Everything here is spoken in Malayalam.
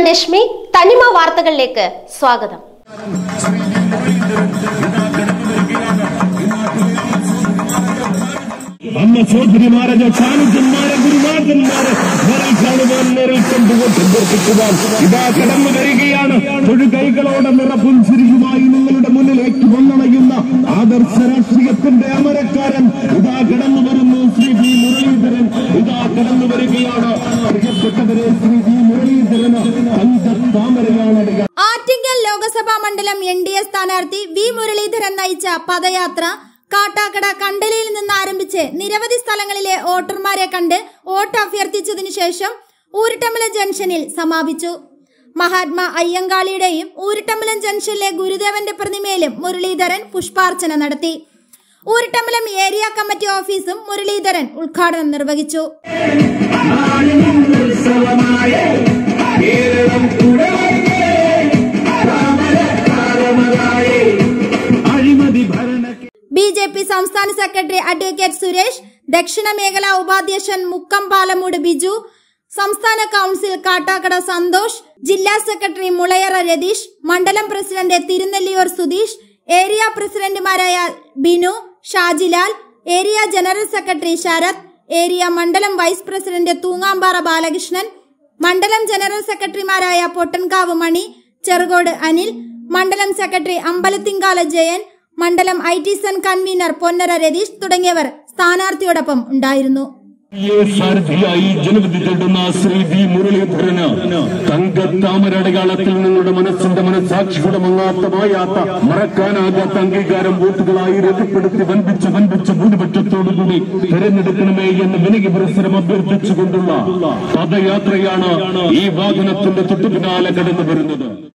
ഞാൻ രശ്മി തനിമ വാർത്തകളിലേക്ക് സ്വാഗതം അമ്മ സോദരിമാരെ സാന്നിധ്യന്മാരെ ഗുരുനാഥന്മാരെ നിറൽ കാണുവാൻ നിറൽ കൊണ്ടുകൊണ്ട് ദർശിക്കുവാൻ ഇതാ കടന്നു വരികയാണ് തൊഴുകൈകളോടെ നിറപുൻസിരിയുമായി നിങ്ങളുടെ മുന്നിലേക്ക് വന്നണയുന്ന ആദർശ രാഷ്ട്രീയത്തിന്റെ അമരക്കാരൻ ഇതാ കടന്നു വരുന്നു ശ്രീ വി മുരളീധരൻ ഇതാ കടന്നു വരികയാണ് പ്രിയപ്പെട്ടവരെ ശ്രീ വി മുരളീധരന് തങ്കത്താമരയാണ് ആറ്റിങ്ങൽ ലോക്സഭാ മണ്ഡലം എൻ ഡി എ സ്ഥാനാർത്ഥി വി മുരളീധരൻ നയിച്ച പദയാത്ര കാട്ടാക്കട കണ്ടലിയിൽ നിന്ന് ആരംഭിച്ച് നിരവധി സ്ഥലങ്ങളിലെ വോട്ടർമാരെ കണ്ട് വോട്ട് അഭ്യർത്ഥിച്ചതിനു ശേഷം ഊരുട്ടമ്പലം ജംഗ്ഷനിൽ സമാപിച്ചു മഹാത്മാ അയ്യങ്കാളിയുടെയും ഊരുട്ടമ്പലം ജംഗ്ഷനിലെ ഗുരുദേവന്റെ പ്രതിമയിലും മുരളീധരൻ പുഷ്പാർച്ചന നടത്തി ഊരുട്ടമ്പലം ഏരിയ കമ്മിറ്റി ഓഫീസും മുരളീധരൻ ഉദ്ഘാടനം നിർവഹിച്ചു അഴിമതി ഭരണ ബി ജെ പി സംസ്ഥാന സെക്രട്ടറി അഡ്വക്കേറ്റ് സുരേഷ് ദക്ഷിണ മേഖലാ ഉപാധ്യക്ഷൻ മുക്കം പാലമൂട് ബിജു സംസ്ഥാന കൌൺസിൽ കാട്ടാക്കട സന്തോഷ് ജില്ലാ സെക്രട്ടറി മുളയറ രതീഷ് മണ്ഡലം പ്രസിഡന്റ് തിരുനെല്ലിയൂർ സുധീഷ് ഏരിയ പ്രസിഡന്റുമാരായ Binu Shajilal area general secretary Sarath area മണ്ഡലം വൈസ് പ്രസിഡന്റ് തൂങ്ങാമ്പാറ ബാലകൃഷ്ണൻ മണ്ഡലം ജനറൽ സെക്രട്ടറിമാരായ പൊട്ടൻകാവ് മണി ചെറുകോട് അനിൽ മണ്ഡലം സെക്രട്ടറി അമ്പലത്തിങ്കാല ജയൻ മണ്ഡലം I T cell convenor Ponnara Ratheesh തുടങ്ങിയവർ സ്ഥാനാർത്ഥിയോടൊപ്പം ഉണ്ടായിരുന്നു ഈ സാരഥിയായി ജനവിധി തേടുന്ന ശ്രീ വി മുരളീധരന് തങ്കത്താമരടയാളത്തിൽ നിങ്ങളുടെ മനസ്സിന്റെ മനസ്സാക്ഷിയുടെ മങ്ങാത്ത മായാത്ത മറക്കാനാകാത്ത അംഗീകാരം വോട്ടുകളായി രേഖപ്പെടുത്തി വൻപിച്ച് വൻപിച്ച് ഭൂരിപക്ഷത്തോടുകൂടി തെരഞ്ഞെടുക്കണമേ എന്ന് വിനകി പുരസ്സരം അഭ്യർത്ഥിച്ചുകൊണ്ടുള്ള പദയാത്രയാണ് ഈ വാഹനത്തിന്റെ തൊട്ടു പിന്നാലെ കടന്നു വരുന്നത്